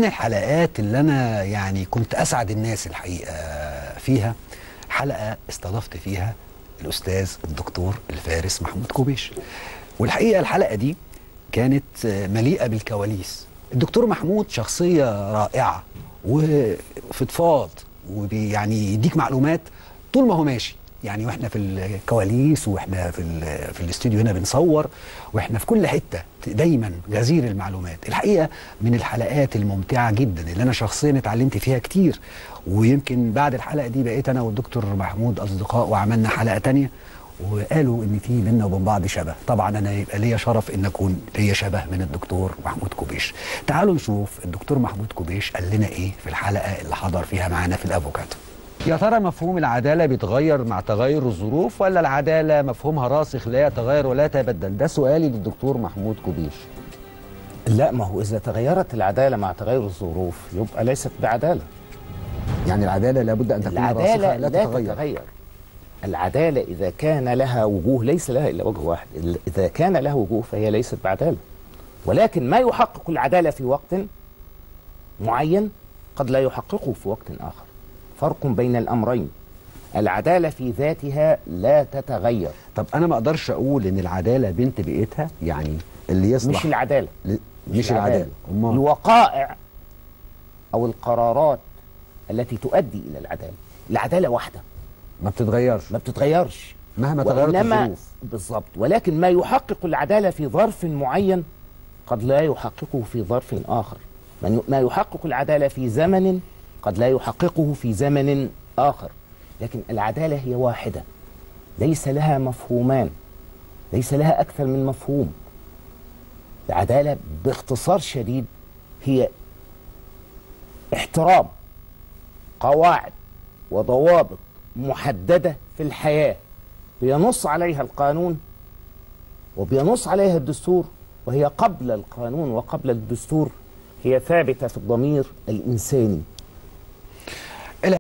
من الحلقات اللي انا يعني كنت اسعد الناس الحقيقه فيها حلقه استضفت فيها الاستاذ الدكتور الفارس محمود كوبيش والحقيقه الحلقه دي كانت مليئه بالكواليس الدكتور محمود شخصيه رائعه وفضفاض ويعني يديك معلومات طول ما هو ماشي يعني واحنا في الكواليس واحنا في في الاستوديو هنا بنصور واحنا في كل حته دايما غزير المعلومات الحقيقه من الحلقات الممتعه جدا اللي انا شخصيا اتعلمت فيها كتير ويمكن بعد الحلقه دي بقيت انا والدكتور محمود اصدقاء وعملنا حلقه تانية وقالوا ان في بينا وبين بعض شبه طبعا انا يبقى ليا شرف ان اكون ليا شبه من الدكتور محمود كوبيش تعالوا نشوف الدكتور محمود كوبيش قال لنا ايه في الحلقه اللي حضر فيها معانا في الافوكاتو يا ترى مفهوم العدالة بيتغير مع تغير الظروف ولا العدالة مفهومها راسخ لا يتغير ولا يتبدل ده سؤالي للدكتور محمود كوبيش لا ما هو إذا تغيرت العدالة مع تغير الظروف يبقى ليست بعدالة يعني العدالة لابد أن تكون العدالة راسخة لا, لا تتغير. تتغير تتغير العدالة إذا كان لها وجوه ليس لها إلا وجه واحد إذا كان لها وجوه فهي ليست بعدالة ولكن ما يحقق العدالة في وقت معين قد لا يحققه في وقت آخر فرق بين الأمرين العدالة في ذاتها لا تتغير طب أنا ما أقدرش أقول إن العدالة بنت بيئتها يعني اللي يصلح مش العدالة ل... مش العدالة أمال الوقائع أو القرارات التي تؤدي إلى العدالة العدالة واحدة ما بتتغيرش ما بتتغيرش مهما تغيرت وإنما الظروف بالضبط ولكن ما يحقق العدالة في ظرف معين قد لا يحققه في ظرف آخر من- ما يحقق العدالة في زمن قد لا يحققه في زمن آخر لكن العدالة هي واحدة ليس لها مفهومان ليس لها أكثر من مفهوم العدالة باختصار شديد هي احترام قواعد وضوابط محددة في الحياة بينص عليها القانون وبينص عليها الدستور وهي قبل القانون وقبل الدستور هي ثابتة في الضمير الإنساني